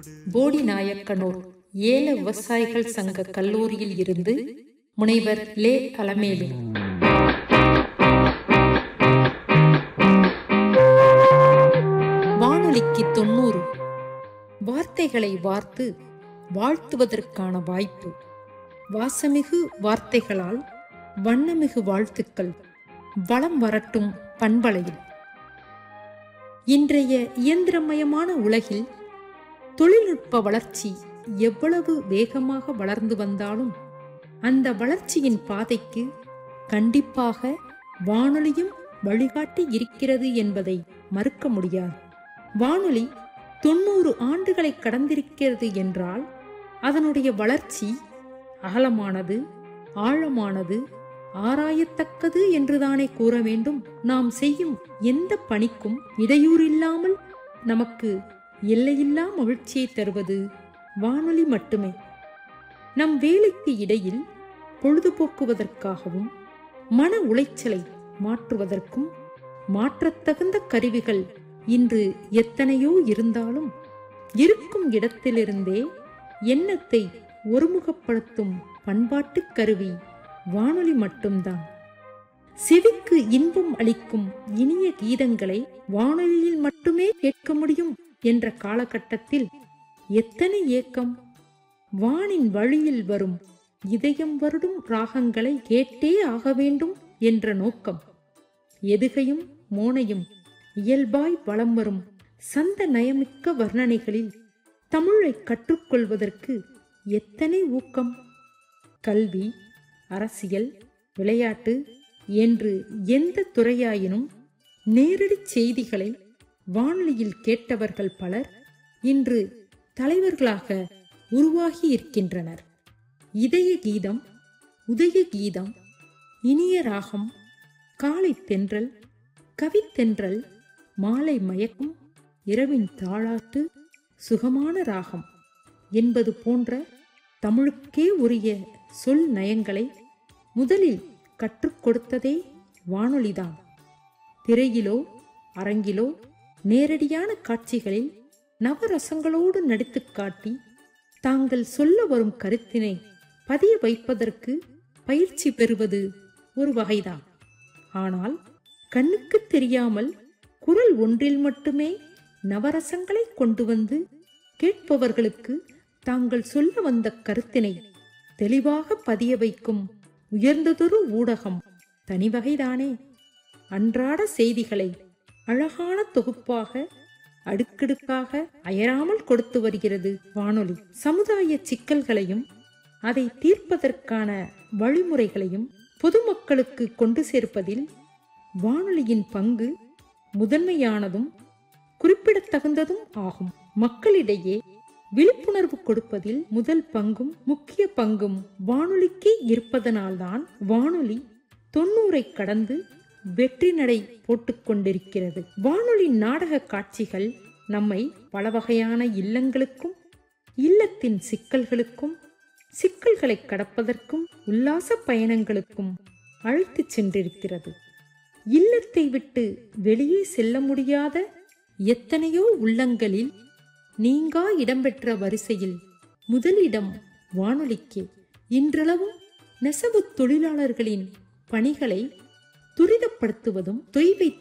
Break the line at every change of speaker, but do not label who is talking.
போடிநாயக்கனூர் ஏல விவசாயிகள் சங்க கல்லூரியில் இருந்து முனைவர் லே அலமேலு வானொலிக்கு தொண்ணூறு வார்த்தைகளை வார்த்து வாழ்த்துவதற்கான வாய்ப்பு வாசமிகு வார்த்தைகளால் வண்ணமிகு வாழ்த்துக்கள் வளம் வரட்டும் பண்பலையில் இன்றைய இயந்திரமயமான உலகில் தொழில்நுட்ப வளர்ச்சி எவ்வளவு வேகமாக வளர்ந்து வந்தாலும் அந்த வளர்ச்சியின் பாதைக்கு கண்டிப்பாக வானொலியும் வழிகாட்டி இருக்கிறது என்பதை மறுக்க முடியாது வானொலி தொண்ணூறு ஆண்டுகளை கடந்திருக்கிறது என்றால் அதனுடைய வளர்ச்சி அகலமானது ஆழமானது ஆராயத்தக்கது என்றுதானே கூற வேண்டும் நாம் செய்யும் எந்த பணிக்கும் இடையூறில்லாமல் நமக்கு எல்லையில்லா மகிழ்ச்சியை தருவது வானொலி மட்டுமே நம் வேலைக்கு இடையில் பொழுதுபோக்குவதற்காகவும் மன உளைச்சலை மாற்றுவதற்கும் மாற்றத்தகுந்த கருவிகள் இன்று எத்தனையோ இருந்தாலும் இருக்கும் இடத்திலிருந்தே எண்ணத்தை ஒருமுகப்படுத்தும் பண்பாட்டுக் கருவி வானொலி மட்டும்தான் செவிக்கு இன்பம் அளிக்கும் இனிய கீதங்களை வானொலியில் மட்டுமே கேட்க முடியும் என்ற காலகட்டத்தில் எத்தனை ஏக்கம் வானின் வழியில் வரும் இதயம் வருடும் ராகங்களை கேட்டே ஆக வேண்டும் என்ற நோக்கம் எதுகையும் மோனையும் இயல்பாய் வலம் வரும் சந்த நயமிக்க வர்ணனைகளில் தமிழை கற்றுக்கொள்வதற்கு எத்தனை ஊக்கம் கல்வி அரசியல் விளையாட்டு என்று எந்த துறையாயினும் நேரடி செய்திகளை வானொலியில் கேட்டவர்கள் பலர் இன்று தலைவர்களாக உருவாகி இருக்கின்றனர் இதய கீதம் உதய கீதம் இனிய ராகம் காலை தென்றல் கவித்தென்றல் மாலை மயக்கும் இரவின் தாளாட்டு சுகமான ராகம் என்பது போன்ற தமிழுக்கே உரிய சொல் நயங்களை முதலில் கற்றுக் கொடுத்ததே வானொலிதான் திரையிலோ அரங்கிலோ நேரடியான காட்சிகளில் நவரசங்களோடு நடித்துக் காட்டி தாங்கள் சொல்ல வரும் கருத்தினை பதிய வைப்பதற்கு பயிற்சி பெறுவது ஒரு வகைதான் ஆனால் கண்ணுக்கு தெரியாமல் குரல் ஒன்றில் மட்டுமே நவரசங்களை கொண்டு வந்து கேட்பவர்களுக்கு தாங்கள் சொல்ல வந்த கருத்தினை தெளிவாக பதிய வைக்கும் உயர்ந்ததொரு ஊடகம் தனிவகைதானே அன்றாட செய்திகளை அழகான தொகுப்பாக அடுக்கடுக்காக அயராமல் கொடுத்து வருகிறது வானொலி சமுதாய சிக்கல்களையும் அதை தீர்ப்பதற்கான வழிமுறைகளையும் பொதுமக்களுக்கு கொண்டு சேர்ப்பதில் வானொலியின் பங்கு முதன்மையானதும் குறிப்பிடத்தகுந்ததும் ஆகும் மக்களிடையே விழிப்புணர்வு கொடுப்பதில் முதல் பங்கும் முக்கிய பங்கும் வானொலிக்கே இருப்பதனால்தான் வானொலி தொண்ணூரை கடந்து வெற்றி நடை போட்டுக் கொண்டிருக்கிறது வானொலி நாடக காட்சிகள் நம்மை பல வகையான இல்லங்களுக்கும் இல்லத்தின் சிக்கல்களுக்கும் சிக்கல்களை கடப்பதற்கும் உல்லாச பயணங்களுக்கும் அழைத்துச் சென்றிருக்கிறது இல்லத்தை விட்டு வெளியே செல்ல முடியாத எத்தனையோ உள்ளங்களில் நீங்கா இடம்பெற்ற வரிசையில் முதலிடம் வானொலிக்கு இன்றளவும் நெசவு தொழிலாளர்களின் பணிகளை துரிதப்படுத்துவதும் தொய்வை